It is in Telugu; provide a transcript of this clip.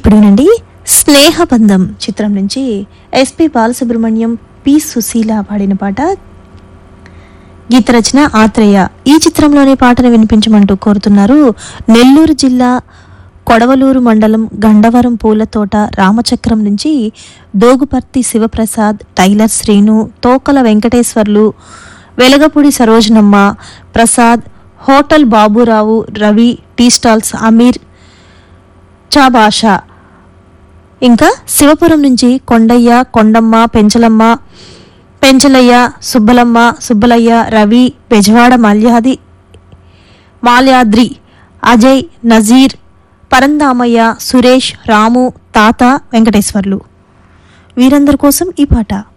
ఇప్పుడేనండి స్నేహబంధం చిత్రం నుంచి ఎస్పి బాలసుబ్రహ్మణ్యం పి సుశీల పాడిన పాట గీత రచన ఆత్రేయ ఈ చిత్రంలోని పాటను వినిపించమంటూ కోరుతున్నారు నెల్లూరు జిల్లా కొడవలూరు మండలం గండవరం పూలతోట రామచక్రం నుంచి Doguparthi Sivaprasad tailor Srinu Tokala Venkateswarlu Velagapudi Sarojanamma Prasad hotel Baburao Ravi tea stalls Ameer Chabasha ఇంకా శివపురం నుంచి కొండయ్య కొండమ్మ పెంచలమ్మ పెంచలయ్య సుబ్బలమ్మ సుబ్బలయ్య రవి బెజవాడ మల్యాది మాల్యాద్రి అజయ్ నజీర్ పరందామయ్య సురేష్ రాము తాత వెంకటేశ్వర్లు వీరందరి కోసం ఈ పాట